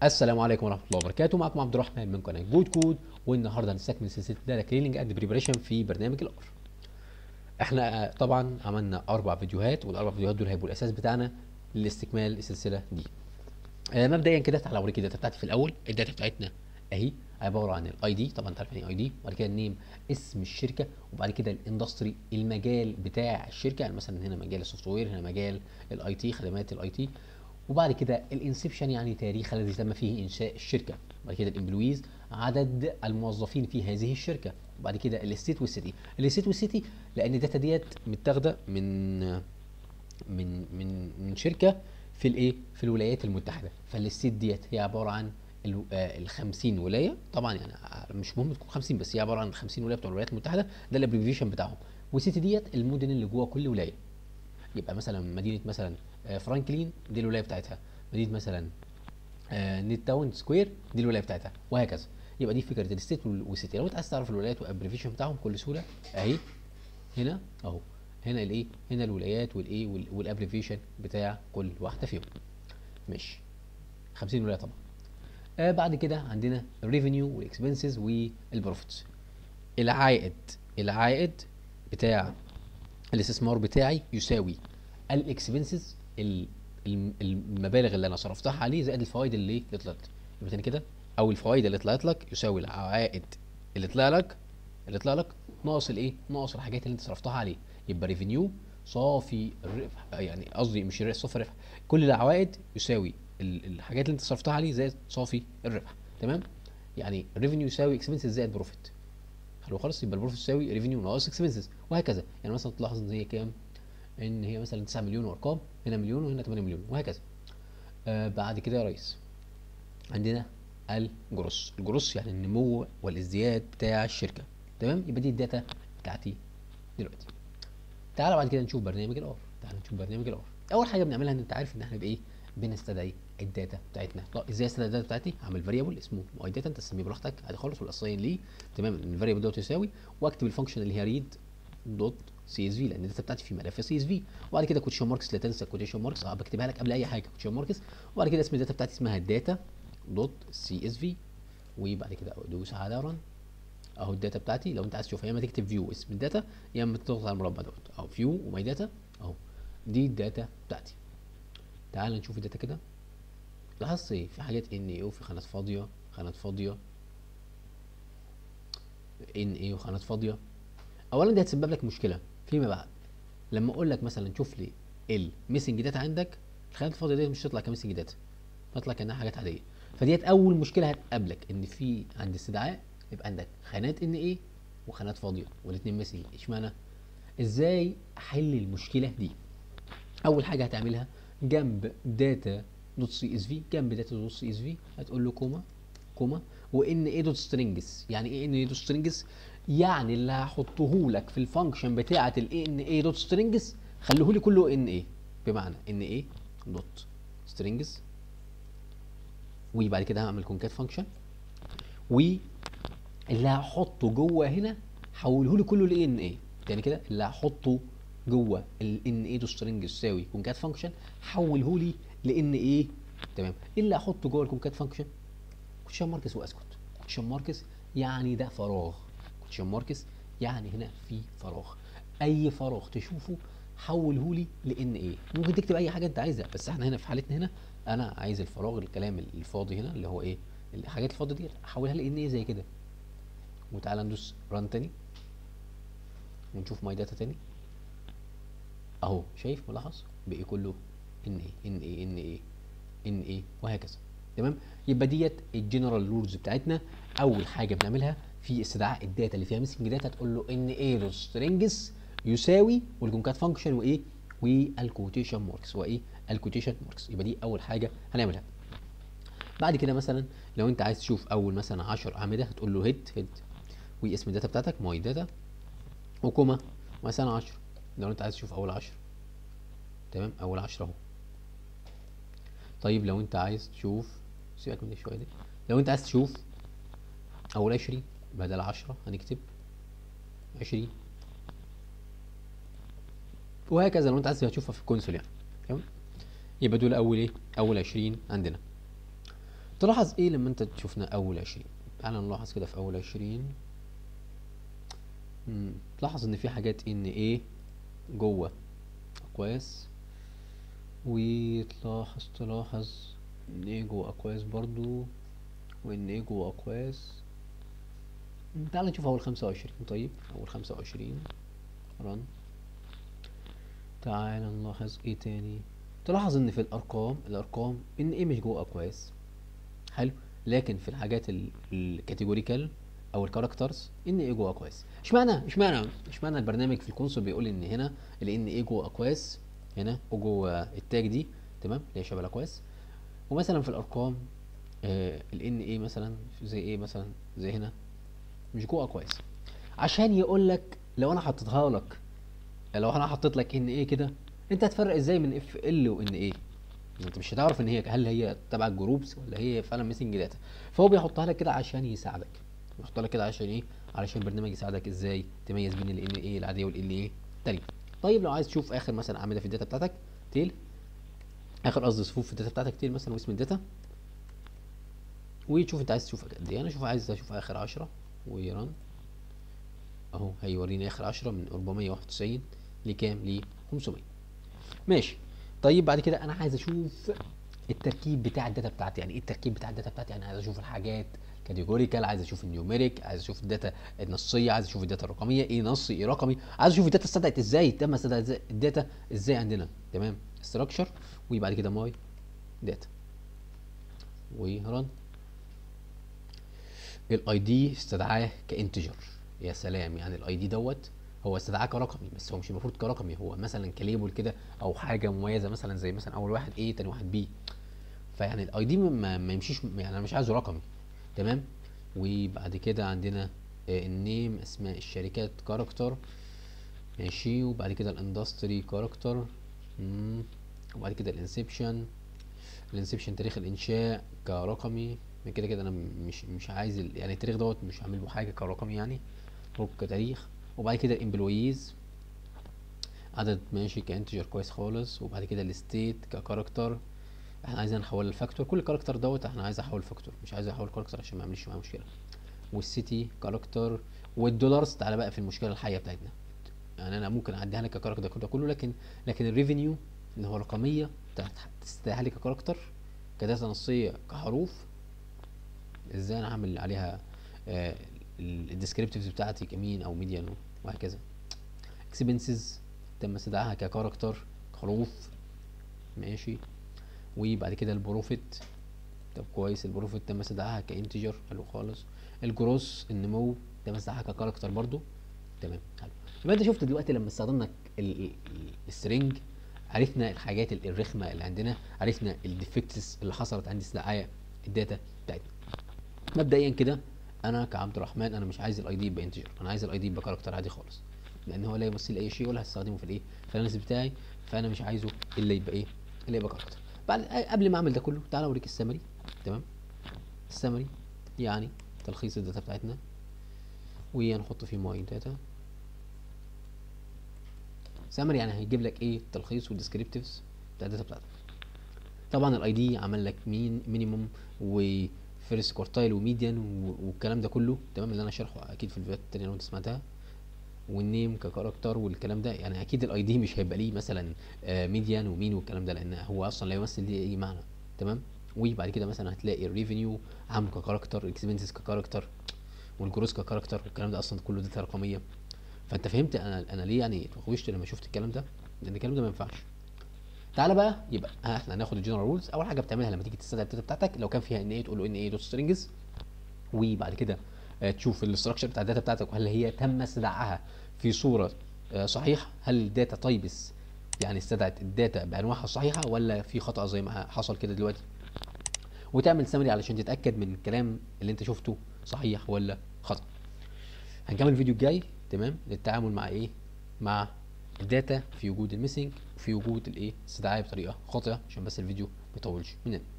السلام عليكم ورحمه الله وبركاته معكم عبد الرحمن من قناه جود كود والنهارده هنستكمل سلسله داتا كليننج اند بريبريشن في برنامج الار احنا طبعا عملنا اربع فيديوهات والاربع فيديوهات دول هيبقوا الاساس بتاعنا لاستكمال السلسله دي آه مبدئيا كده تعالى اوريك الداتا بتاعتي في الاول الداتا بتاعتنا اهي عباره عن الاي دي طبعا انت عارف يعني اي دي وبعد كده النيم اسم الشركه وبعد كده الاندستري المجال بتاع الشركه يعني مثلا هنا مجال السوفت وير هنا مجال الاي تي خدمات الاي تي وبعد كده الانسبشن يعني تاريخ الذي تم فيه انشاء الشركه وبعد كده الامبلويز عدد الموظفين في هذه الشركه وبعد كده الستيت والسيتي الستيت والسيتي لان الداتا ديت متاخده من من من من شركه في الايه في الولايات المتحده فالستيت ديت هي عباره عن ال 50 ولايه طبعا يعني مش مهم تكون 50 بس هي عباره عن 50 ولايه بتوع الولايات المتحده ده الابريفيشن بتاعهم والسيتي ديت المدن اللي جوه كل ولايه يبقى مثلا مدينه مثلا فرانكلين دي الولايه بتاعتها مدينه مثلا نيت تاون سكوير دي الولايه بتاعتها وهكذا يبقى دي فكره الستيت والسيتي لو انت عايز تعرف الولايات والابريفيشن بتاعهم بكل سهوله اهي هنا اهو هنا الايه هنا الولايات والايه والابريفيشن بتاع كل واحده فيهم ماشي 50 ولايه طبعا آه بعد كده عندنا الريفينيو والاكسبنسز والبروفيتس العائد العائد بتاع الاستثمار بتاعي يساوي الاكسبنسز المبالغ اللي انا صرفتها عليه زائد الفوائد اللي طلعت يبقى تاني كده او الفوائد اللي طلعت لك يساوي العائد اللي طلع لك اللي طلع لك ناقص الايه ناقص الحاجات اللي انت صرفتها عليه يبقى ريفينيو صافي الربح يعني قصدي مش صافي الربح كل العوائد يساوي الحاجات اللي انت صرفتها عليه زائد صافي الربح تمام يعني الريفينيو يساوي اكسبنسز زائد بروفيت حلو خالص يبقى البروفيت يساوي ريفينيو ناقص اكسبنسز وهكذا يعني مثلا تلاحظ ان هي كام ان هي مثلا 9 مليون وارقام هنا مليون وهنا 8 مليون وهكذا آه بعد كده يا ريس عندنا الجروس الجروس يعني النمو والازدياد بتاع الشركه تمام يبقى دي الداتا بتاعتي دلوقتي تعالى بعد كده نشوف برنامج الار تعالى نشوف برنامج الار اول حاجه بنعملها ان انت عارف ان احنا بايه بنستدعي الداتا بتاعتنا لا ازاي استدعي الداتا بتاعتي هعمل فاريبل اسمه اي داتا انت تسميه براحتك عادي خالص والاساين ليه تمام الفاريبل دوت يساوي واكتب الفانكشن اللي هي ريد دوت سي اس في لان الداتا بتاعتي في ملف سي اس في وبعد كده كوتيشن ماركس لا تنسى كوتيشن ماركس اه بكتبها لك قبل اي حاجه كوتيشن ماركس وبعد كده اسم الداتا بتاعتي اسمها داتا دوت سي اس في وبعد كده ادوس على رن اهو الداتا بتاعتي لو انت عايز تشوفها يا اما تكتب فيو اسم الداتا يا اما تضغط على المربع دوت اهو فيو وماي داتا اهو دي الداتا بتاعتي تعال نشوف الداتا كده لاحظت ايه في حاجات ان اي وفي خانات فاضيه خانات فاضيه ان اي وخانات فاضيه اولا دي هتسبب لك مشكله فيما بعد لما اقول لك مثلا شوف لي الميسنج داتا عندك الخانات الفاضيه دي مش هتطلع كميسنج داتا تطلع كانها حاجات عاديه فديت اول مشكله هتقابلك ان في عند استدعاء يبقى عندك خانات ان ايه وخانات فاضيه والاثنين ميسنج اشمعنى ازاي احل المشكله دي اول حاجه هتعملها جنب داتا دوت سي اس في جنب داتا دوت سي اس في هتقول له كوما كوما وان ايه دوت سترينجز يعني ايه ان ايه دوت سترينجز يعني اللي هحطه لك في الفانكشن بتاعه الاي ان ايه دوت سترينجز خليه لي كله ان ايه بمعنى ان ايه دوت سترينجز وبعد كده هعمل كونكات فانكشن واللي هحطه جوه هنا حوله لي كله ل ان ايه يعني كده اللي هحطه جوه ال ان ايه دوت سترينج يساوي كونكات فانكشن حوله لي لان ايه تمام ايه اللي هحطه جوه الكونكات فانكشن كوتشن ماركس واسكت كوتشن ماركس يعني ده فراغ كوتشن ماركس يعني هنا في فراغ اي فراغ تشوفه حوله لي لان ايه ممكن تكتب اي حاجه انت عايزها بس احنا هنا في حالتنا هنا انا عايز الفراغ الكلام الفاضي هنا اللي هو ايه الحاجات الفاضيه دي احولها لان ايه زي كده وتعالى ندوس ران تاني ونشوف ماي داتا تاني اهو شايف ملاحظ بقي كله ان ايه ان ايه ان ايه ان ايه وهكذا تمام يبقى ديت الجنرال رولز بتاعتنا اول حاجه بنعملها في استدعاء الداتا اللي فيها ميسنج داتا تقول له ان ايه سترينجز يساوي والكونكات فانكشن وايه والكوتيشن ماركس وايه الكوتيشن ماركس يبقى دي اول حاجه هنعملها بعد كده مثلا لو انت عايز تشوف اول مثلا 10 اعمده هتقول له هيد هيد واسم الداتا بتاعتك ماي داتا وكوما مثلا 10 لو انت عايز تشوف اول 10 تمام اول 10 اهو طيب لو انت عايز تشوف سيبك من دي شويه دي لو انت عايز تشوف اول 20 بدل 10 هنكتب 20 وهكذا لو انت عايز تشوفها في الكونسول يعني تمام يبقى دول اول ايه اول 20 عندنا تلاحظ ايه لما انت تشوفنا اول عشرين تعال نلاحظ كده في اول عشرين مم، تلاحظ ان في حاجات ان ايه جوه كويس وتلاحظ تلاحظ ان ايه جوه اكواس برضو وان ايه جوه اكواس مم، تعال نشوف اول خمسة وعشرين طيب اول خمسة وعشرين رن تعال نلاحظ ايه تاني تلاحظ ان في الارقام الارقام ان ايه مش جوه اكواس حلو لكن في الحاجات الكاتيجوريكال او الكاركترز ان ايه جوه اكواس اشمعنى اشمعنى اشمعنى البرنامج في الكونسول بيقول ان هنا الان ايه جوه اكواس هنا وجوه التاج دي تمام اللي هي شبه الاكواس ومثلا في الارقام آه الان ايه مثلا زي ايه مثلا زي هنا مش جوه اكواس عشان يقول لك لو انا حطيتها لك لو انا حطيت لك ان ايه كده انت هتفرق ازاي من اف ال وان ايه انت مش هتعرف ان هي هل هي تبع الجروبس ولا هي فعلا ميسنج داتا فهو بيحطها لك كده عشان يساعدك بيحطها لك كده عشان ايه علشان البرنامج يساعدك ازاي تميز بين ال ايه العاديه وال ايه التانية طيب لو عايز تشوف اخر مثلا اعمده في الداتا بتاعتك تيل اخر قصدي صفوف في الداتا بتاعتك تيل مثلا واسم الداتا وتشوف انت عايز تشوف قد ايه انا اشوف عايز اشوف اخر 10 ويران اهو هيوريني اخر 10 من 491 لكام ل 500 ماشي طيب بعد كده انا عايز اشوف التركيب بتاع الداتا بتاعتي يعني ايه التركيب بتاع الداتا بتاعتي يعني عايز اشوف الحاجات كاتيجوريكال عايز اشوف النيوميريك عايز اشوف الداتا النصيه عايز اشوف الداتا الرقميه ايه نصي ايه رقمي عايز اشوف الداتا استدعت ازاي تم استدعاء الداتا ازاي عندنا تمام استراكشر وبعد كده ماي داتا وران الاي دي استدعاه كانتجر يا سلام يعني الاي دي دوت هو استدعاه كرقمي بس هو مش المفروض كرقمي هو مثلا كليبل كده او حاجه مميزه مثلا زي مثلا اول واحد ايه تاني واحد بي فيعني الاي دي ما, ما يمشيش يعني انا مش عايزه رقمي تمام وبعد كده عندنا النيم اسماء الشركات كاركتر ماشي وبعد كده الاندستري كاركتر وبعد كده الانسبشن الانسبشن تاريخ الانشاء كرقمي كده كده انا مش مش عايز يعني التاريخ دوت مش هعمل له حاجه كرقمي يعني هو كتاريخ وبعد كده الامبلويز عدد ماشي كانتجر كويس خالص وبعد كده الستيت ككاركتر احنا عايزين نحول الفاكتور كل كاركتر دوت احنا عايز احول فاكتور مش عايز احول كاركتر عشان ما يعملش معايا مشكله والسيتي كاركتر والدولارز تعالى بقى في المشكله الحيه بتاعتنا يعني انا ممكن اعديها لك ككاركتر ده كله لكن لكن الريفينيو اللي هو رقميه تستدعيها لي ككاركتر كداتا نصيه كحروف ازاي انا هعمل عليها آه الديسكريبتيفز بتاعتي كمين او ميديان وهكذا اكسبنسز تم استدعائها ككاركتر حروف ماشي وبعد كده البروفيت طب كويس البروفيت تم استدعائها كانتجر حلو خالص الجروس النمو تم استدعائها ككاركتر برضو تمام حلو يبقى انت شفت دلوقتي لما استخدمنا السترنج عرفنا الحاجات الرخمه اللي عندنا عرفنا الديفكتس اللي حصلت عند استدعاء الداتا بتاعتنا مبدئيا كده انا كعبد الرحمن انا مش عايز الاي دي يبقى انتجر انا عايز الاي دي يبقى كاركتر عادي خالص لان هو لا يمثل اي شيء ولا هستخدمه في الايه في الاناليسيس بتاعي فانا مش عايزه الا يبقى ايه الا يبقى كاركتر بعد قبل ما اعمل ده كله تعالى اوريك السمري تمام السمري يعني تلخيص الداتا بتاعتنا وهنحط فيه ماي داتا سمري يعني هيجيب لك ايه التلخيص والديسكريبتيفز بتاع الداتا بتاعتك طبعا الاي دي عمل لك مين مينيموم و فيرست كورتايل وميديان والكلام ده كله تمام اللي انا شارحه اكيد في الفيديوهات التانية لو انت سمعتها والنيم ككاركتر والكلام ده يعني اكيد الاي دي مش هيبقى ليه مثلا آه ميديان ومين والكلام ده لان هو اصلا لا يمثل ليه اي معنى تمام وبعد كده مثلا هتلاقي الريفينيو عامل ككاركتر الاكسبنسز ككاركتر والجروس ككاركتر والكلام ده اصلا كله داتا رقميه فانت فهمت انا انا ليه يعني اتوحشت لما شفت الكلام ده لان الكلام ده ما ينفعش تعالى بقى يبقى ها احنا هناخد الجنرال رولز اول حاجه بتعملها لما تيجي تستدعي الداتا بتاعتك لو كان فيها ان ايه تقول له ان ايه دوت سترينجز وبعد كده آه تشوف الاستراكشر بتاع الداتا بتاعتك وهل هي تم استدعائها في صوره آه صحيحه هل الداتا تايبس يعني استدعت الداتا بانواعها الصحيحه ولا في خطا زي ما حصل كده دلوقتي وتعمل سمري علشان تتاكد من الكلام اللي انت شفته صحيح ولا خطا هنكمل الفيديو الجاي تمام للتعامل مع ايه مع الداتا في وجود الميسنج وفي وجود الايه استدعاء بطريقه خاطئه عشان بس الفيديو ما يطولش مننا